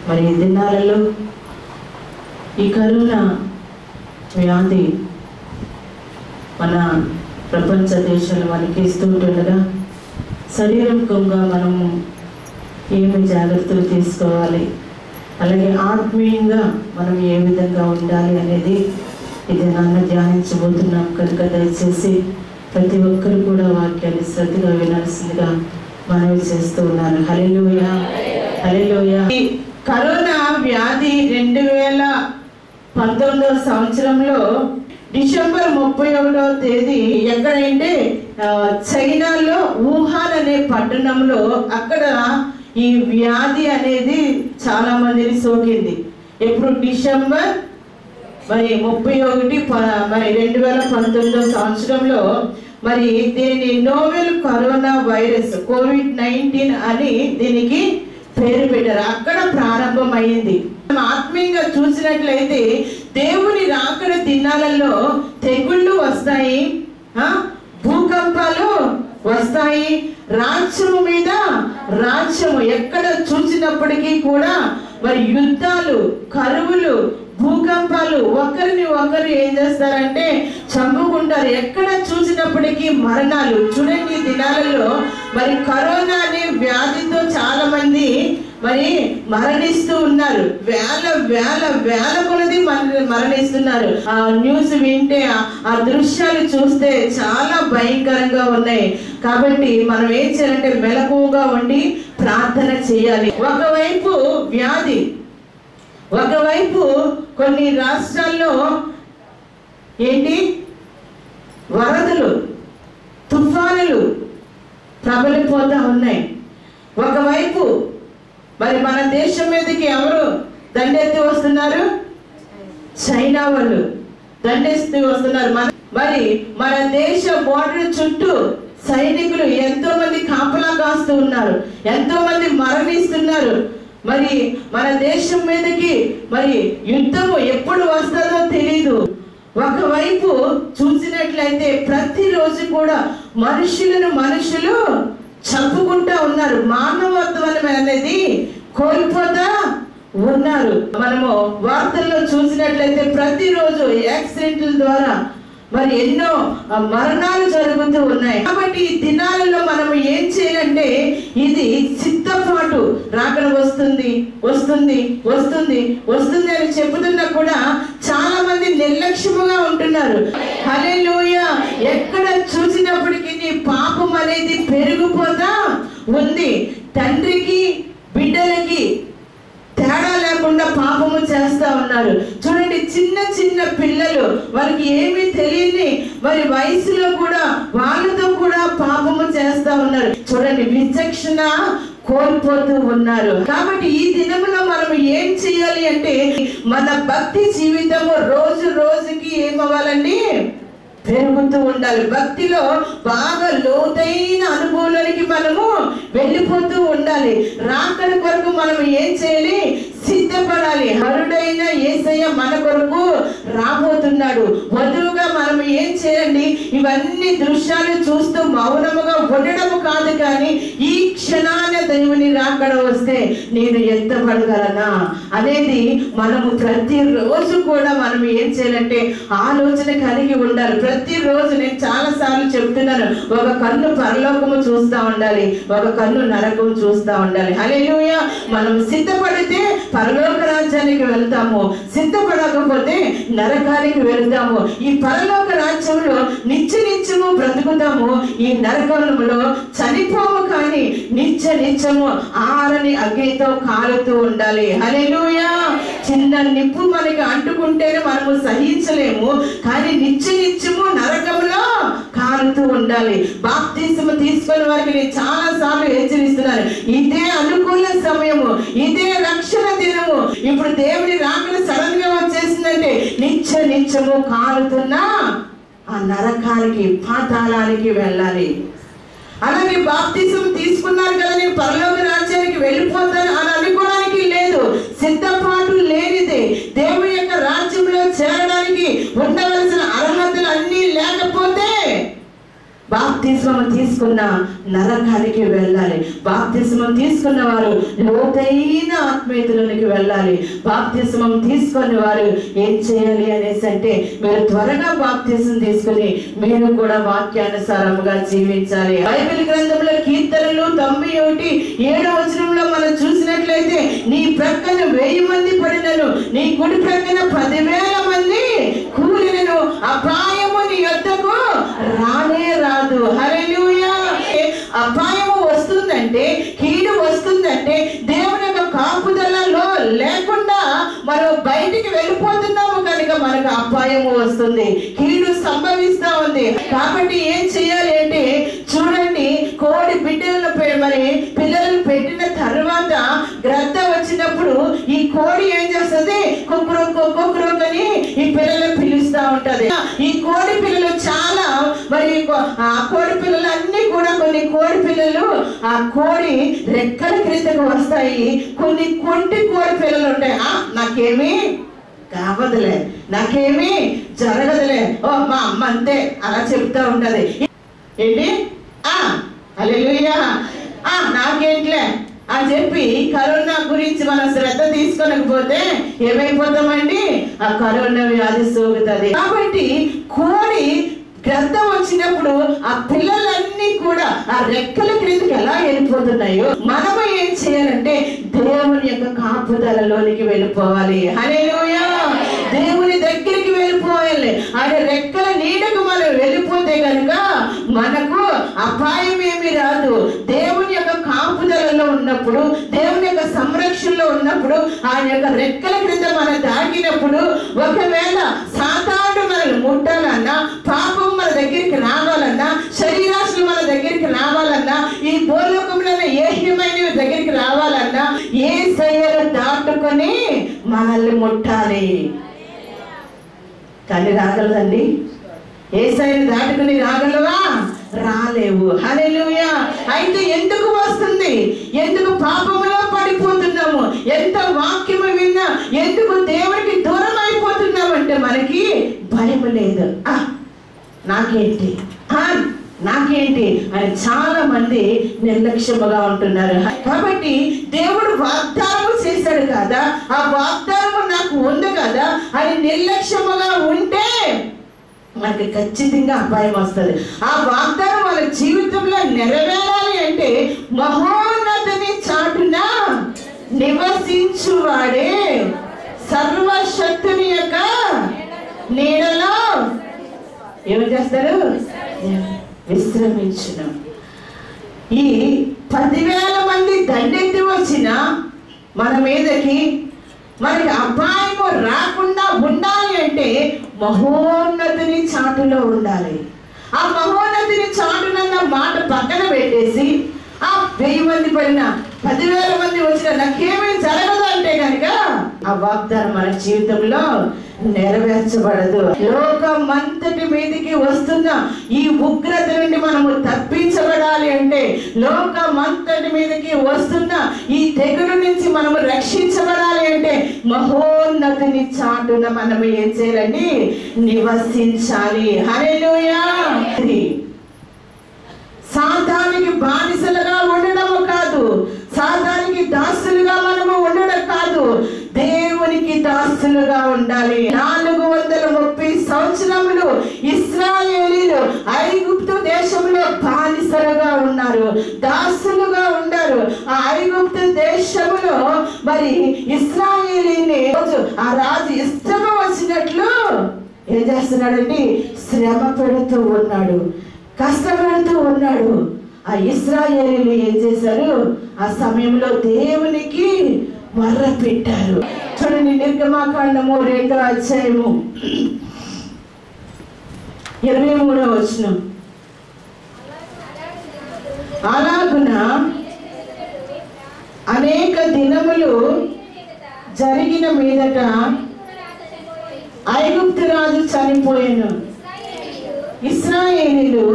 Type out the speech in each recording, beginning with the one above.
మరి ఈ దినాలలో ఈ కరోనా వ్యాధి మన ప్రపంచ దేశాలు మనకి ఇస్తుంటుండగా శరీరకంగా మనము ఏమి జాగ్రత్తలు తీసుకోవాలి అలాగే ఆత్మీయంగా మనం ఏ విధంగా ఉండాలి అనేది ఇది నన్ను ధ్యానించబోతున్నాం కనుక దయచేసి ప్రతి ఒక్కరు కూడా వాక్యాన్ని శ్రద్ధగా వినాల్సిందిగా మనవి చేస్తూ ఉన్నారు హలిలోయ హలిలోయ ఈ కరోనా వ్యాధి రెండు వేల పంతొమ్మిదవ సంవత్సరంలో డిసెంబర్ ముప్పై ఒకటవ తేదీ ఎక్కడంటే ఆ, చైనాలో వుహాన్ అనే పట్టణంలో అక్కడ ఈ వ్యాధి అనేది చాలా మందిని సోకింది ఎప్పుడు డిసెంబర్ మరి ముప్పై ఒకటి ప- మరి రెండు వేల పంతొమ్మిదవ సంవత్సరంలో మరి దీనిని novel corona virus COVID nineteen అని దీనికి పేరు పెట్టారు అక్కడ ప్రారంభమైంది మనం ఆత్మీయంగా చూసినట్లయితే దేవుని రాకడ దినాలలో తెగుళ్ళు వస్తాయి ఆ భూకంపాలు వస్తాయి రాజ్యము మీద రాజ్యము ఎక్కడ చూసినప్పటికీ కూడా మరి యుద్ధాలు కరువులు భూకంపాలు ఒకరిని ఒకరు ఏం చేస్తారంటే చంపుకుంటారు ఎక్కడ చూసినప్పటికీ మరణాలు చూడండి ఈ దినాలలో మరి కరోనా అనే వ్యాధితో చాలా మంది మరి మరణిస్తూ ఉన్నారు వేల వేల వేల కొలది మన- మరణిస్తున్నారు ఆ న్యూస్ వింటే ఆ- ఆ దృశ్యాలు చూస్తే చాలా భయంకరంగా ఉన్నాయి కాబట్టి మనం ఏం చేయాలంటే మెలకువగా ఉండి ప్రార్థన చేయాలి ఒకవైపు వ్యాధి ఒకవైపు కొన్ని రాష్ట్రాల్లో ఏంటి వరదలు తుఫానులు ప్రబలిపోతా ఉన్నాయి ఒకవైపు మరి మన దేశం మీదకి ఎవరు దండెత్తి వస్తున్నారు చైనా వాళ్ళు దండెత్తి వస్తున్నారు మన మరి మన దేశ బోర్డర్ చుట్టూ సైనికులు ఎంతో మంది కాపలా కాస్తూ ఉన్నారు ఎంతో మంది మరణిస్తున్నారు మరి మన దేశం మీదకి మరి యుద్ధము ఎప్పుడు వస్తుందో తెలీదు ఒకవైపు చూసినట్లయితే ప్రతిరోజు కూడా మనుషులను మనుషులు చంపుకుంటా ఉన్నారు మానవత్వం అనేది కోల్పోతా ఉన్నారు మనము వార్తల్లో చూసినట్లయితే ప్రతిరోజు యాక్సిడెంట్ల ద్వారా మరి ఎన్నో ఆ, మరణాలు జరుగుతూ ఉన్నాయి కాబట్టి ఈ దినాలలో మనం ఏం చేయాలంటే ఇది సిద్ధపాటు రాకడ వస్తుంది వస్తుంది వస్తుంది వస్తుంది అని చెబుతున్నా కూడా చాలా మంది నిర్లక్ష్యముగా ఉంటున్నారు హల్లెలూయ ఎక్కడ చూసినప్పటికీ నీ పాపం అనేది పెరిగిపోతా ఉంది తండ్రికి బిడ్డలకి తేడా లేకుండా పాపము చేస్తా ఉన్నారు చూడండి చిన్న చిన్న పిల్లలు వారికి ఏమీ తెలియని మరి వయసులో కూడా వాళ్ళతో కూడా పాపము చేస్తా ఉన్నారు చూడండి విచక్షణ కోల్పోతూ ఉన్నారు కాబట్టి ఈ దినములో మనం ఏం చేయాలి అంటే మన భక్తి జీవితము రోజు రోజుకి ఏమవ్వాలండి పెరుగుతూ ఉండాలి భక్తిలో బాగా లోతైన అనుభవంలోనికి మనము వెళ్ళిపోతూ ఉండాలి రాకడ కొరకు మనం ఏం చేయాలి సిద్ధపడాలి హరుడైన ఏసయ్య మన కొరకు రాబోతున్నాడు వధువుగా మనం ఏం చేయండి ఇవన్నీ దృశ్యాలు చూస్తూ మౌనముగా ఉండడం కాదు కానీ ఈ క్షణాన దేవుని రాకడ వస్తే నేను ఎత్తపడగలనా అనేది మనము ప్రతిరోజు కూడా మనం ఏం చేయాలంటే ఆలోచన కలిగి ఉండాలి ప్రతిరోజు నేను చాలా సార్లు చెప్తున్నాను ఒక కన్ను పరలోకము చూస్తా ఉండాలి ఒక కన్ను నరకము చూస్తా ఉండాలి హల్లెలూయా మనం సిద్ధపడితే పరలోక రాజ్యానికి వెళ్తాము సిద్ధపడకపోతే నరకానికి వెళ్తాము ఈ పరలోక రాజ్యంలో నిత్య నిత్యము బ్రతుకుతాము ఈ నరకంలో చనిపోము కానీ నిత్య నిత్యము ఆరని అగ్నితో కాలుతూ ఉండాలి హల్లెలూయా చిన్న నిప్పు మనకి అంటుకుంటేనే మనము సహించలేము కానీ నిత్య నిత్యము నరకంలో కాలుతూ ఉండాలి బాప్తిసము తీసుకునే వారికి నేను చాలా సార్లు హెచ్చరిస్తున్నాను ఇదే అనుకూల సమయము ఇదే రక్షణ దినము ఇప్పుడు దేవుని రాకడ సడన్ గా వచ్చేసిందంటే నిత్య నిత్యము కాలుతున్నా ఆ నరకానికి పాతాళానికి వెళ్ళాలి అలాగే బాప్తిసం తీసుకున్నారు కదా నేను పరలోక రాజ్యానికి వెళ్ళిపోతాను అని అనుకోవడానికి లేదు సిద్ధపాటు లేనిదే దేవుని యొక్క రాజ్యంలో చేరడానికి ఉండవలసిన అర్హతలు అన్నీ లేకపోతే బాప్తిసం బాప్తిస్మం తీసుకున్న నరకానికి వెళ్ళాలి బాప్తిస్మం తీసుకున్న వారు లోతైన ఆత్మీయతలోనికి వెళ్ళాలి బాప్తిస్మం తీసుకున్న వారు ఏం చేయాలి అనేసి అంటే మీరు త్వరగా బాప్తిసం తీసుకుని మీరు కూడా వాక్యానుసారముగా జీవించాలి బైబిల్ గ్రంథంలో కీర్తనలు తొంభై ఒకటి ఏడో వచనంలో మనం చూసినట్లయితే నీ ప్రక్కన వెయ్యి మంది పడినను నీ కుడి ప్రక్కన పదివేల మంది కూలినను అపాయము నీ యొద్దకు రానే రాదు హల్లెలూయా అపాయము వస్తుందంటే కీడు వస్తుందంటే దేవుని యొక్క కాపుదలలో లేకుండా మనం బయటికి వెళ్ళిపోతున్నాము కనుక మనకు అపాయము వస్తుంది కీడు సంభవిస్తా ఉంది కాబట్టి ఏం చేయాలి అంటే చూడండి కోడి బిడ్డలను పె- మరి పిల్లలను పెట్టిన తర్వాత గ్రద్ద వచ్చినప్పుడు ఈ కోడి ఏం చేస్తుంది కుక్కురు కుక్కురు అని ఈ పిల్లలను పిలుస్తా ఉంటది ఈ కోడి పిల్లలు చాలా మరి కొ- ఆ కోడి పిల్లలు అన్ని కూడా కొన్ని కోడి పిల్లలు ఆ కోడి రెక్కల క్రిందకు వస్తాయి కొన్ని కొంటి కోడి పిల్లలు ఉంటాయి ఆ నాకేమి కావదులే నాకేమి జరగదులే ఓ మా అమ్మ అంతే అలా చెప్తా ఉంటది ఏంటి ఆ అల్లెలుయ్యా ఆ నాకేంట్లే అని చెప్పి కరోనా గురించి మనం శ్రద్ధ తీసుకోలేకపోతే ఏమైపోతామండి ఆ కరోనా వ్యాధి సోకుతుంది కాబట్టి కోడి గ్రద్ద వచ్చినప్పుడు ఆ పిల్లలన్నీ కూడా ఆ రెక్కల క్రిందకి ఎలా వెళ్ళిపోతున్నాయో మనము ఏం చేయాలంటే దేవుని యొక్క కాపుదలలోనికి వెళ్ళిపోవాలి హల్లెలూయా దేవుని దగ్గరికి వెళ్ళిపోవాలి ఆయన రెక్కల నీడకు మనం వెళ్ళిపోతే కనుక మనకు అపాయం ఏమి రాదు దేవుని యొక్క కాపుదలలో ఉన్నప్పుడు దేవుని యొక్క సంరక్షణలో ఉన్నప్పుడు ఆయన యొక్క రెక్కల క్రింద మనం దాగినప్పుడు ఒకవేళ సాతాను మనల్ని ముట్టాలన్నా పాపం మన దగ్గరికి రావాలన్నా శరీరాశులు మన దగ్గరికి రావాలన్నా ఈ భూలోకంలో ఏహ్యమైనవి దగ్గరికి రావాలన్నా ఏ శయ్యలు దాటుకొని మనల్ని ముట్టాలి కానీ రాగలదండి ఏ సైడ్ దాటుకుని రాగలవా రాలేవు హల్లెలూయా అయితే ఎందుకు వస్తుంది ఎందుకు పాపములో పడిపోతున్నాము ఎంత వాక్యము విన్నా ఎందుకు దేవుడికి దూరం అయిపోతున్నామంటే మనకి భయం లేదు ఆ నాకేంటి ఆ నాకేంటి అని చాలా మంది నిర్లక్ష్యముగా ఉంటున్నారు కాబట్టి దేవుడు వాగ్దానం చేశాడు కదా ఆ వాగ్దానం నాకు ఉంది కదా అని నిర్లక్ష్యముగా ఉంటే మనకి ఖచ్చితంగా అపాయం వస్తుంది ఆ వాగ్దానం వాళ్ళ జీవితంలో నెరవేరాలి అంటే మహోన్నతిని చాటున నివసించువాడే సర్వశక్తుని యొక్క నీడలో ఏమి చేస్తారు విశ్రమించును ఈ పదివేల మంది దండెత్తి వచ్చిన మన మీదకి మనకి అపాయము రాకుండా ఉండాలి అంటే మహోన్నతిని చాటులో ఉండాలి ఆ మహోన్నతిని చాటునన్న మాట పక్కన పెట్టేసి ఆ వెయ్యి మంది పడిన పదివేల మంది వచ్చిన నాకేమీ జరగదు అంటే కనుక ఆ వాగ్దానం మన జీవితంలో నెరవేర్చబడదు లోకమంతటి మీదకి వస్తున్న ఈ ఉగ్రత నుండి మనము తప్పించబడాలి అంటే లోకమంతటి మీదకి వస్తున్న ఈ తెగులు నుంచి మనము రక్షించబడాలి అంటే మహోన్నతిని చాటున మనం ఏం చేయాలండి నివసించాలి హల్లెలూయా సాతానికి బానిసలుగా ఉండడము కాదు సాతానికి దాసులుగా మనము ఉండడం కాదు దేవునికి దాసులుగా ఉండాలి నాలుగు వందల ముప్పై సంవత్సరములు ఇస్రాయేలీలు ఐగుప్తు దేశంలో బానిసలుగా ఉన్నారు దాసులుగా ఉన్నారు ఆ ఐగుప్తు దేశములో మరి ఇస్రాయేలీని రోజు ఆ రాజు ఇష్టము వచ్చినట్లు ఏం చేస్తున్నాడండి శ్రమ పెడుతూ ఉన్నాడు కష్టపడుతూ ఉన్నాడు ఆ ఇస్రాయేలీలు ఏం చేశారు ఆ సమయంలో దేవునికి మర్ర పెట్టారు చూడండి నిర్గమాకాండము రెండో అధ్యాయము ఇరవై మూడో వచనం అలాగున అనేక దినములు జరిగిన మీదట ఐగుప్తు రాజు చనిపోయాను ఇస్రాయేలీలు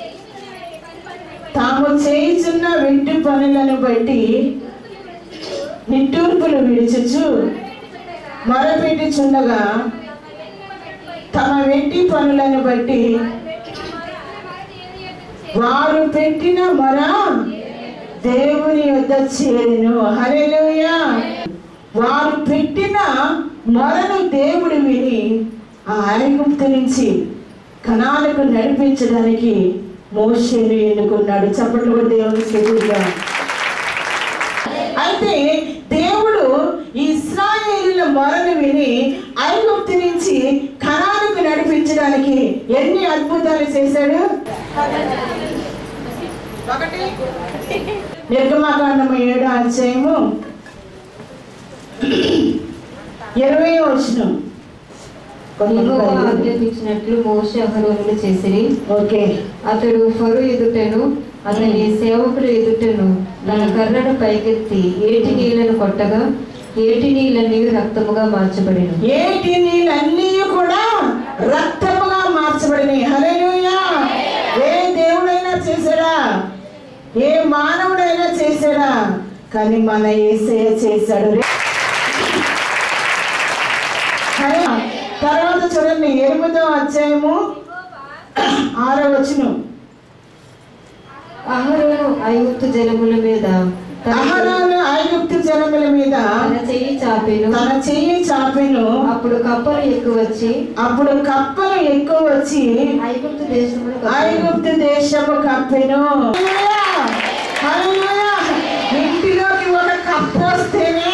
తాము చేయుచున్న వెంటి పనులను బట్టి నిట్టూర్పులు విడిచుచు మొరపెట్టుచుండగా తమ వెంటి పనులను బట్టి వారు పెట్టిన మొర దేవుని యొద్ద చేరెను హల్లెలూయా వారు పెట్టిన మొరను దేవుడు విని ఆ ఐగుప్తు నుంచి కణాలకు నడిపించడానికి మోషేను ఎన్నుకున్నాడు చప్పట్లు కూడా దేవునికి ఎదురుగా అయితే దేవుడు ఇస్రాయేలీల మొరను విని ఐగుప్తు నుంచి కణాలకు నడిపించడానికి ఎన్ని అద్భుతాలు చేశాడు ఒకటి నిర్గమాకాండము ఏడో అధ్యాయము ఇరవై వచ్చిన యెహోవా ఆజ్ఞాపించినట్లు మోషే అహరోనులు చేసిరి ఓకే అతడు ఫరు ఎదుటను అతని సేవకులు ఎదుటను తన కర్రను పైకెత్తి ఏటి నీళ్లను కొట్టగా ఏటి నీళ్ళని రక్తముగా మార్చబడిను ఏటి నీళ్ళన్నీ కూడా రక్తముగా మార్చబడినాయి హల్లెలూయా ఏ దేవుడైనా చేశాడా ఏ మానవుడైనా చేశాడా కానీ మన ఏసయ్య చేశాడు హరే. తర్వాత చూడండి ఎనిమిదో అధ్యాయము ఆరో వచనం అహరోను ఐగుప్తు జలముల మీద తన- అహరోను ఐగుప్తు జనముల మీద తన చెయ్యి చాపెను తన చెయ్యి చాపెను అప్పుడు కప్పలు ఎక్కువ వచ్చి అప్పుడు కప్పలు ఎక్కువ వచ్చి ఐగుప్తు దేశమును ఐగుప్తు దేశము కప్పెను హల్లెలూయా! హల్లెలూయా! ఇంటిలోకి ఒక కప్పు వస్తేనే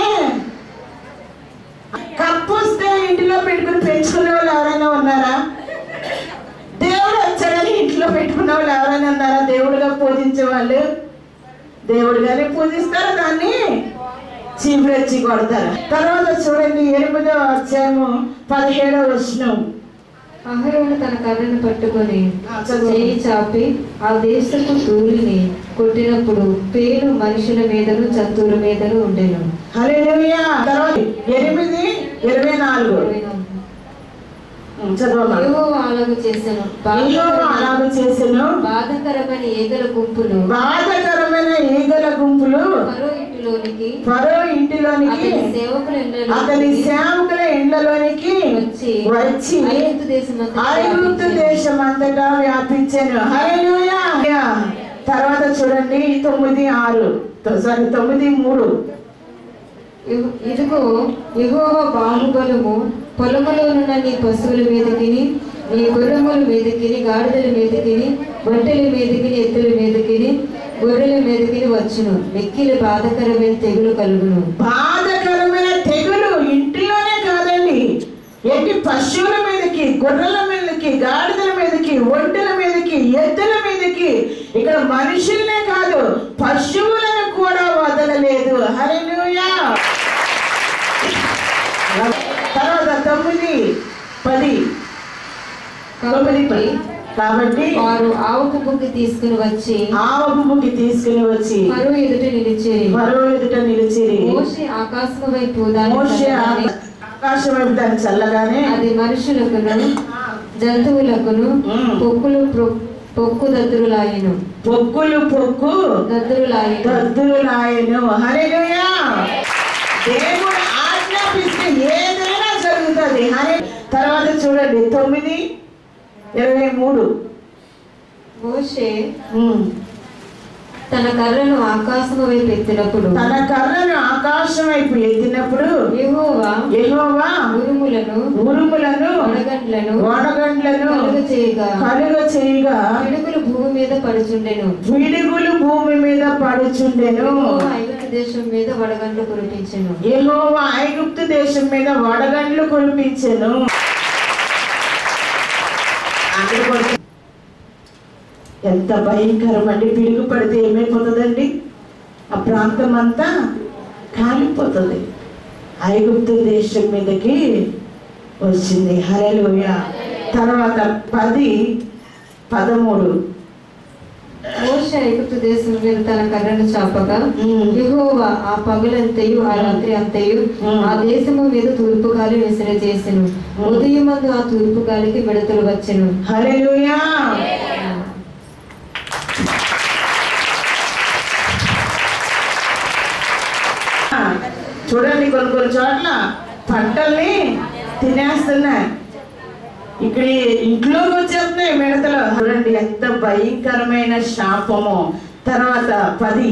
కప్పు వస్తే ఇంటిలో పెట్టుకుని పెంచుకునే వాళ్ళు ఎవరైనా ఉన్నారా దేవుడు వచ్చాడని ఇంట్లో పెట్టుకునే వాళ్ళు ఎవరైనా ఉన్నారా దేవుడుగా పూజించే వాళ్ళు దేవుడుగానే పూజిస్తారు దాన్ని చీపురెచ్చి కొడతారు తర్వాత చూడండి ఎనిమిదో అధ్యాయము పదిహేడో వచనం అహరోను తన కర్రను పట్టుకొని ఆ, చదువు. చేయి చాపి ఆ దేశపు ధూళిని కొట్టినప్పుడు పేను మనుషుల మీదను జంతువుల మీదను ఉండేను హల్లెలూయా తర్వాత ఎనిమిది ఇరవై నాలుగు ఉం, చదవమ్మా యెహోవా అలాగు చేసెను యెహోవా అలాగ చేసెను బాధకరమైన ఈగల గుంపులు బాధకరమైన ఈగల గుంపులు మరో ఇంటిలోనికి ఫరో ఇంటిలోనికి అతని సేవకుల అతని ఇండ్లలోనికి సేవకుల ఇండ్లలోనికి వచ్చి వచ్చి ఐగుప్తు దేశమంతటా ఐగుప్తు వ్యాపించెను. దేశం అంతటా వ్యాపించాను హల్లెలూయా తర్వాత చూడండి తొమ్మిది ఆరు సారీ తొమ్మిది మూడు ఇహ్- ఇదిగో యెహోవా బాహుబలము పొలములోనున్న నీ పశువుల మీదకిని నీ గుర్రముల మీదకిని గాడిదల మీదకిని ఒంటెల మీదకిని ఎద్దుల మీదకిని గొర్రెల మీదకిని వచ్చును మిక్కిలి బాధకరమైన తెగులు కలుగును బాధకరమైన తెగులు ఇంటిలోనే కాదండి ఎట్టి పశువుల మీదకి గొర్రెల మీదకి గాడిదల మీదకి ఒంటెల మీదకి ఎద్దుల మీదకి ఇక్కడ మనుషులనే కాదు పశువులను కూడా వదలలేదు హల్లెలూయా తర్వాత తొమ్మిది పది తొమ్మిది పది కాబట్టి వారు ఆవుకు బుగ్గి తీసుకుని వచ్చి ఆవపుకి తీసుకుని వచ్చి మరో ఎదుట నిలిచేరి మరో ఎదుట నిలిచిరి మోషే ఆకాశము వైపు దాన్ని మోషే చల్లగానే ఆకాశం వైపు దాన్ని చల్లగానే అది మనుషులకును జంతువులకును మ్మ్. పొక్కులు ప్రొ- పొక్కు దద్దురులాయను పొక్కులు పొక్కు దద్దురులాయను దద్దులాయను హల్లెలూయా దేవుడు ఆజ్ఞాపిస్తే ఏదైనా జరుగుతుంది హరే తర్వాత చూడండి తొమ్మిది ఇరవై మూడు మోషే ఉమ్. తన కర్రను ఆకాశము వైపు ఎత్తినప్పుడు తన కర్రను ఆకాశం వైపు ఎత్తినప్పుడు యెహోవా యెహోవా ఉరుములను ఉరుములను వడగండ్లను వడగండ్లను కలుగ చేయగా కలుగ చేయగా పిడుగులు భూమి మీద పడుచుండెను పిడుగులు భూమి మీద పడుచుండెను యెహోవా ఐగుప్తు దేశం మీద వడగండ్లు కురిపించెను యెహోవా ఐగుప్తు దేశం మీద వడగండ్లు కురిపించెను అక్కడ కూడా ఎంత భయంకరం అండి పిడుగు పడితే ఏమైపోతుందండి ఆ ప్రాంతం అంతా కాలిపోతుంది ఐగుప్తు దేశం మీదకి వచ్చింది హరేలుయ తర్వాత పది పదమూడు మోషే ఐగుప్తు దేశం మీద తన కర్రను చాపగా ఉమ్. యెహోవా ఆ పగలంతయు ఆ రాత్రి అంతయు ఉమ్. ఆ దేశము మీద తూర్పు గాలి విసిర చేసెను ఉదయమందు ఆ తూర్పు గాలికి మిడతలు వచ్చెను హల్లెలూయా చూడండి కొన్ని కొన్ని చోట్ల పంటల్ని తినేస్తున్నాయి ఇక్కడ ఇంట్లోకి వచ్చేస్తున్నాయి మిడతలు చూడండి ఎంత భయంకరమైన శాపము తర్వాత పది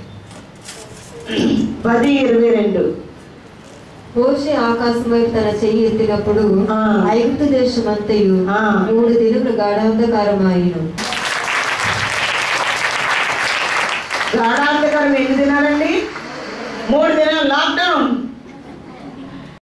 పది ఇరవై రెండు మోషే ఆకాశం వైపు తన చెయ్యి ఎత్తినప్పుడు ఆ. ఐగుప్తు దేశం అంతయు ఆ. మూడు దినములు గాఢాంధకారమాయను గాఢాంధకారం ఎన్ని దినాలండి మూడు దినాలు లాక్డౌన్